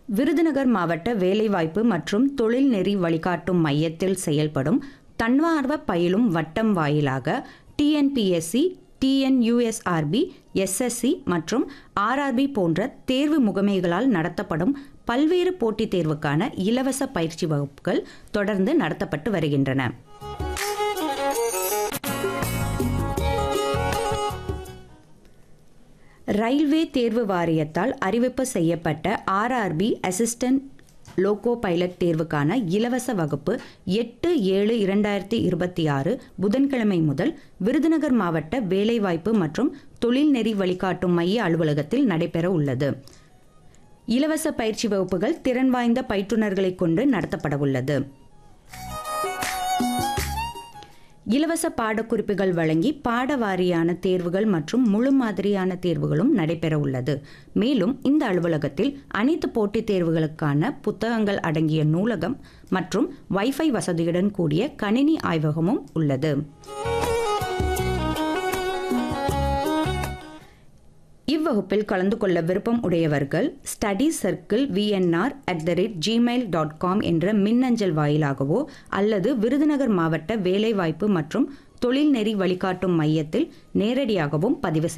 விருதுநகர் மாவட்ட வேலைவாய்ப்பு மற்றும் தொழில்நெறி வழிகாட்டும் மையத்தில் செயல்படும் தன்வார்வ பயிலும் வட்டம் வாயிலாக டிஎன்பிஎஸ்சி டிஎன்யூஎஸ்ஆர்பி எஸ்எஸ்சி மற்றும் ஆர்ஆர்பி போன்ற தேர்வு முகமைகளால் நடத்தப்படும் பல்வேறு போட்டித் தேர்வுக்கான இலவச பயிற்சி வகுப்புகள் தொடர்ந்து நடத்தப்பட்டு வருகின்றன ரயில்வே தேர்வு வாரியத்தால் அறிவிப்பு செய்யப்பட்ட ஆர்ஆர்பி அசிஸ்டன்ட் லோகோ பைலட் தேர்வுக்கான இலவச வகுப்பு எட்டு ஏழு இரண்டாயிரத்தி இருபத்தி ஆறு புதன்கிழமை முதல் விருதுநகர் மாவட்ட வேலைவாய்ப்பு மற்றும் தொழில்நெறி வழிகாட்டும் மைய அலுவலகத்தில் நடைபெற உள்ளது இலவச பயிற்சி வகுப்புகள் திறன் வாய்ந்த பயிற்றுனர்களை கொண்டு நடத்தப்பட உள்ளது இலவச பாடக்குறிப்புகள் வழங்கி பாட வாரியான தேர்வுகள் மற்றும் முழு மாதிரியான தேர்வுகளும் நடைபெற உள்ளது மேலும் இந்த அலுவலகத்தில் அனைத்து போட்டித் தேர்வுகளுக்கான புத்தகங்கள் அடங்கிய நூலகம் மற்றும் வைஃபை வசதியுடன் கூடிய கணினி ஆய்வகமும் உள்ளது இவ்வகுப்பில் கலந்து கொள்ள விருப்பம் உடையவர்கள் study circle VNR at the rate Gmail dot com என்ற மின்னஞ்சல் வாயிலாகவோ அல்லது விருதுநகர் மாவட்ட வேலைவாய்ப்பு மற்றும் தொழில்நெறி வழிகாட்டும் மையத்தில் நேரடியாகவும் பதிவு